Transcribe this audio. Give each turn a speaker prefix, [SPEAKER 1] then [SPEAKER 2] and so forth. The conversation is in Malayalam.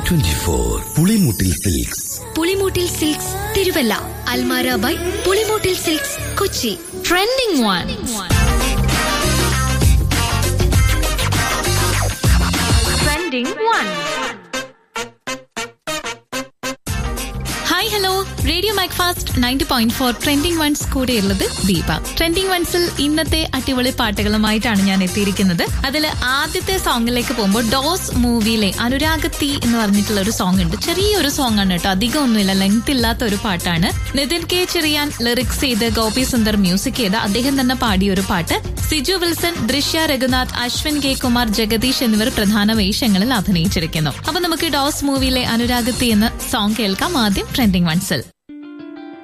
[SPEAKER 1] twenty four Pulimoottil silks
[SPEAKER 2] Pulimoottil silks Thiruvalla Almara by Pulimoottil silks Kochi trending one trending one
[SPEAKER 3] hi hello radio Macfast ninety point four trending ones കൂടെയുള്ളത് ദീപ ട്രെൻഡിംഗ് വൺസിൽ ഇന്നത്തെ അടിപൊളി പാട്ടുകളുമായിട്ടാണ് ഞാൻ എത്തിയിരിക്കുന്നത് അതിൽ ആദ്യത്തെ സോങ്ങിലേക്ക് പോകുമ്പോൾ ഡോസ് മൂവിയിലെ അനുരാഗത്തി എന്ന് പറഞ്ഞിട്ടുള്ള ഒരു സോങ് ഉണ്ട് ചെറിയൊരു സോങ് ആണ് കേട്ടോ അധികം ഒന്നുമില്ല ലെങ്ത് ഇല്ലാത്ത ഒരു പാട്ടാണ് നിതിൻ കെ ചെറിയാൻ ലിറിക്സ് ചെയ്ത് ഗോപി സുന്ദർ മ്യൂസിക് ചെയ്ത് അദ്ദേഹം തന്നെ പാടിയ ഒരു പാട്ട് സിജു വിൽസൺ ദൃശ്യ രഘുനാഥ് അശ്വിൻ കെ കുമാർ ജഗദീഷ് എന്നിവർ പ്രധാന വേഷങ്ങളിൽ അഭിനയിച്ചിരിക്കുന്നു അപ്പൊ നമുക്ക് ഡോസ് മൂവിയിലെ അനുരാഗത്തി എന്ന സോങ് കേൾക്കാം ആദ്യം ട്രെൻഡിംഗ് വൺസിൽ